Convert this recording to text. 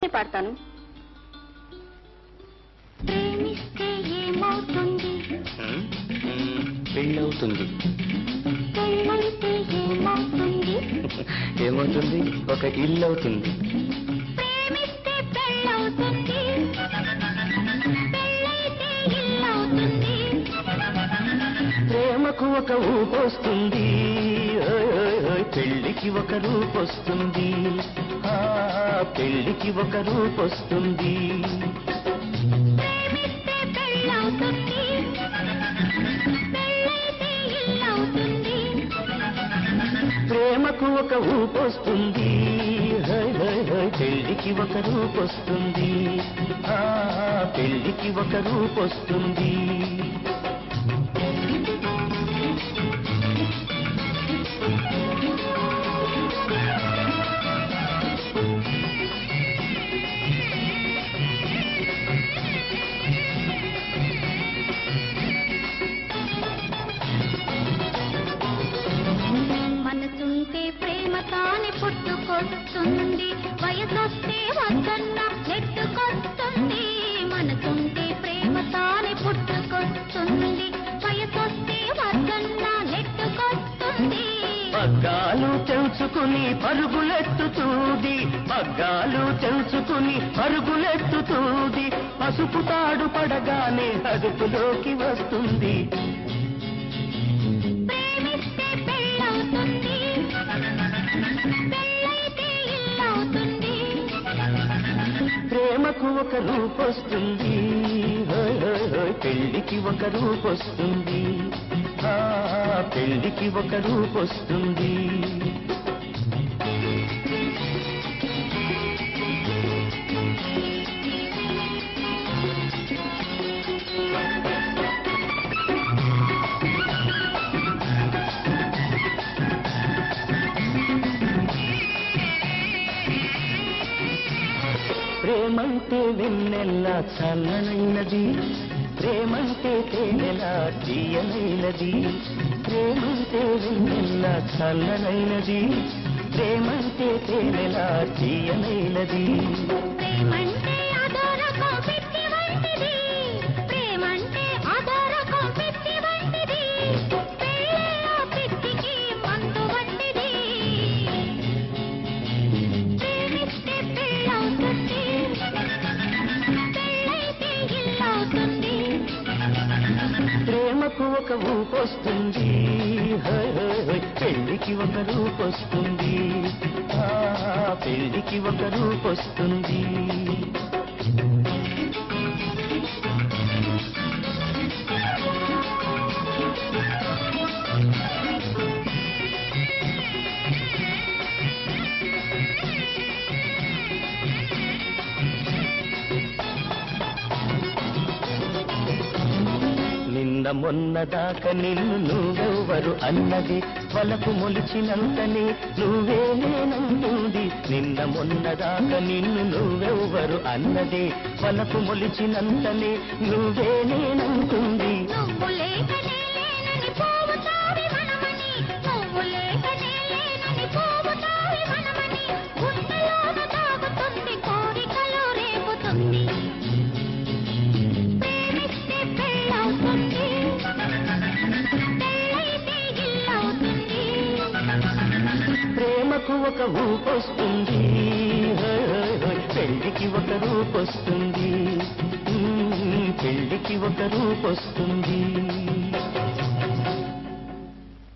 పాడతాను ప్రేమిస్తే ఏమవుతుంది పెళ్ళవుతుంది పెళ్ళైతే ఏమవుతుంది ఏమవుతుంది ఒక ఇల్లు అవుతుంది ప్రేమిస్తే పెళ్ళవుతుంది పెళ్ళైతే ఇల్లవుతుంది ప్రేమకు ఒక ఊపొస్తుంది ఓయ్ ఓయ్ ఓయ్ పెళ్లికి ఒక రూపొస్తుంది ఆ, పెళ్లికి ఒక రూపొస్తుంది ప్రేమిస్తే పెళ్ళవుతుంది పెళ్ళైతే ఇల్లవుతుంది ప్రేమకు ఒక ఊపొస్తుంది హై హై హై పెళ్లికి ఒక రూపొస్తుంది ఆ, పెళ్లికి ఒక రూపొస్తుంది మనసుంటే ప్రేమ తాని పుట్టుకొస్తుంది వయసొస్తే వద్దన్న నెట్టుకొస్తుంది మనసుంటే ప్రేమ తాని పుట్టుకొస్తుంది వయసొస్తే వద్దన్న నెట్టుకొస్తుంది పగ్గాలు తెంచుకుని పరుగులెత్తుతూది పగ్గాలు తెంచుకుని పరుగులెత్తుతూది పసుపు తాడు పడగానే అదుపులోకి వస్తుంది ప్రేమిస్తే పెళ్ళవుతుంది పెళ్ళైతే ఇల్లవుతుంది ప్రేమకు ఒక రూపొస్తుంది హోయ్ హోయ్ హోయ్ పెళ్లికి ఒక రూపొస్తుంది ఆ, పెళ్లికి ఒక రూపొస్తుంది ప్రేమంటే వెన్నెల్లా చల్లనైనది ప్రేమంటే తేనెలా తీయనైనది ప్రేమంటే వెన్నెల్లా చల్లనైనది ప్రేమంటే తేనెలా తీయనైనది ప్రేమంటే అదోరకం పెట్టి వంటిది ప్రేమంటే అదోరకం పెట్టి వంటిది పెళ్ళే ఆ పెట్టికి మందు వంటిది ప్రేమిస్తే పెళ్ళవుతుంది పెళ్ళైతే ఇల్లవుతుంది ప్రేమకు ఒక ఊపొస్తుంది హోయ్ హోయ్ హోయ్ పెళ్లికి ఒక రూపొస్తుంది ఆ, పెళ్లికి ఒక రూపొస్తుంది నిన్న మొన్న దాకా నిన్ను నువ్వెవ్వరు అన్నది వలకు మొలిచినంతనే నువ్వే నేనంటుంది నిన్న మొన్న దాకా నిన్ను నువ్వెవ్వరు అన్నదే వలకు మొలిచినంతనే నువ్వే నేనంటుంది నువ్వు లేకనే లేనని పోవుతావి మనమని నువ్వు లేకనే లేనని పోవుతావి మనమని గుండెలోన తాగుతుంది కోరికలో రేపుతుంది ప్రేమిస్తే పెళ్ళవుతుంది పెళ్ళైతే ఇల్లవుతుంది ప్రేమకు ఒక ఊపొస్తుంది హోయ్ హోయ్ హోయ్ పెళ్లికి ఒక రూపొస్తుంది ఉమ్, పెళ్లికి ఒక రూపొస్తుంది